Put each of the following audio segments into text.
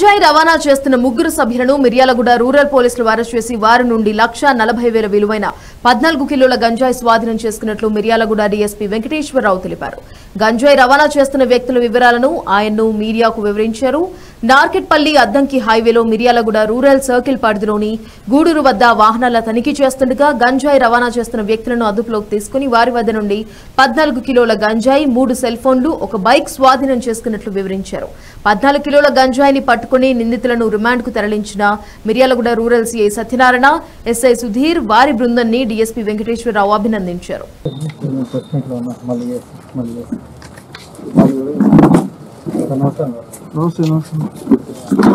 గంజాయి రవాణా చేస్తున్న ముగ్గురు సభ్యులను మిర్యాలగూడ రూరల్ పోలీసులు అరెస్ట్ చేసి వారి నుండి లక్ష నలభై వేల విలువైన పద్నాలుగు కిలోల గంజాయి స్వాధీనం చేసుకున్నట్లు మిర్యాలగూడ డీఎస్పీ వెంకటేశ్వరరావు తెలిపారు గంజాయి రవాణా చేస్తున్న వ్యక్తుల వివరాలను ఆయన్ను మీడియాకు వివరించారు నార్కెట్పల్లి అద్దంకి హైవేలో మిర్యాలగూడ రూరల్ సర్కిల్ పరిధిలోని గూడూరు వద్ద వాహనాల తనిఖీ చేస్తుండగా గంజాయి రవాణా చేస్తున్న వ్యక్తులను అదుపులోకి తీసుకుని వారి వద్ద నుండి పద్నాలుగు కిలోల గంజాయి మూడు సెల్ ఫోన్లు ఒక బైక్ స్వాధీనం చేసుకున్నట్లు వివరించారు పద్నాలుగు కిలోల గంజాయిని పట్టుకుని నిందితులను రిమాండ్ కు తరలించిన Miryalaguda rural CI Satyanarayana SI Sudheer వారి బృందాన్ని డీఎస్పీ వెంకటేశ్వరరావు అభినందించారు ప్రెసిడెంట్లో ఉన్నా మళ్ళీ చేస్తా, మళ్ళీ చేస్తా. నమస్తే అన్న. నమస్తే నమస్తే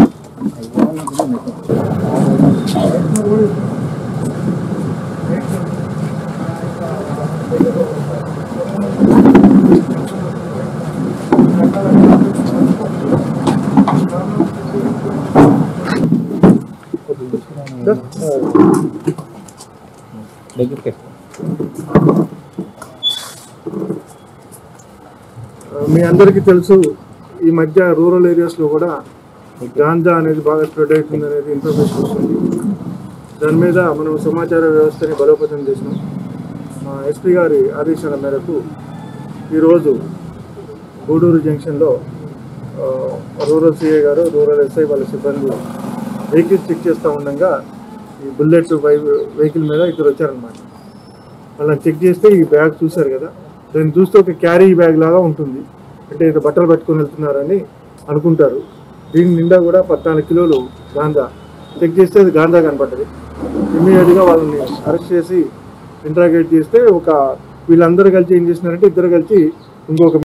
మీ అందరికీ తెలుసు ఈ మధ్య రూరల్ ఏరియాస్లో కూడా గాంజా అనేది బాగా స్ప్రెడ్ అవుతుంది అనేది ఇన్ఫర్మేషన్ వస్తుంది దాని మీద మనం సమాచార వ్యవస్థని బలోపేతం చేసినాం మా ఎస్పీ గారి ఆదేశాల మేరకు ఈరోజు గూడూరు జంక్షన్లో ఆ, రూరల్ సిఐ గారు రూరల్ ఎస్ఐ వాళ్ళ సిబ్బంది వెహికల్స్ చెక్ చేస్తూ ఉండగా ఈ బుల్లెట్ వెహికల్ మీద ఇద్దరు వచ్చారనమాట వాళ్ళని చెక్ చేస్తే ఈ బ్యాగ్ చూశారు కదా దాన్ని చూస్తే ఒక క్యారీ బ్యాగ్ లాగా ఉంటుంది అంటే ఇది బట్టలు పట్టుకొని వెళ్తున్నారని అనుకుంటారు దీని నిండా కూడా పద్నాలుగు కిలోలు గాంజా చెక్ చేస్తే అది గాంజా కనపడ్డది ఇమ్మీడియట్గా వాళ్ళని అరెస్ట్ చేసి ఇంట్రాగేట్ చేస్తే ఒక వీళ్ళందరూ కలిసి ఏం చేసినారంటే ఇద్దరు కలిసి ఇంకొక